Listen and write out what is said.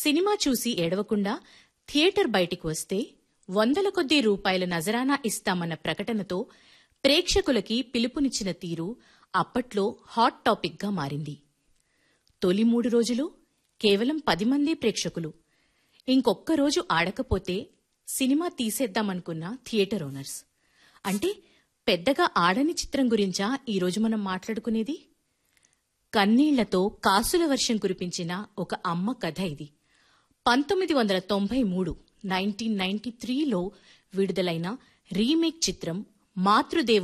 cinema చూసి ఏడవకుండా theatre బయటికి వస్తే వందల కొద్దీ రూపాయల నజరానా ఇస్తామన్న ప్రకటనతో ప్రేక్షకులకి పిలుపునిచ్చిన తీరు అప్పట్లో హాట్ టాపిక్గా మారింది తొలి మూడు రోజులు కేవలం పది మంది ప్రేక్షకులు ఇంకొక్క రోజు ఆడకపోతే సినిమా తీసేద్దామనుకున్న థియేటర్ ఓనర్స్ అంటే పెద్దగా ఆడని చిత్రం గురించా ఈరోజు మనం మాట్లాడుకునేది కన్నీళ్లతో కాసుల వర్షం కురిపించిన ఒక అమ్మ కథ ఇది పంతొమ్మిది వందల తొంభై మూడు నైన్టీన్ నైన్టీ త్రీలో విడుదలైన రీమేక్ చిత్రం మాతృదేవో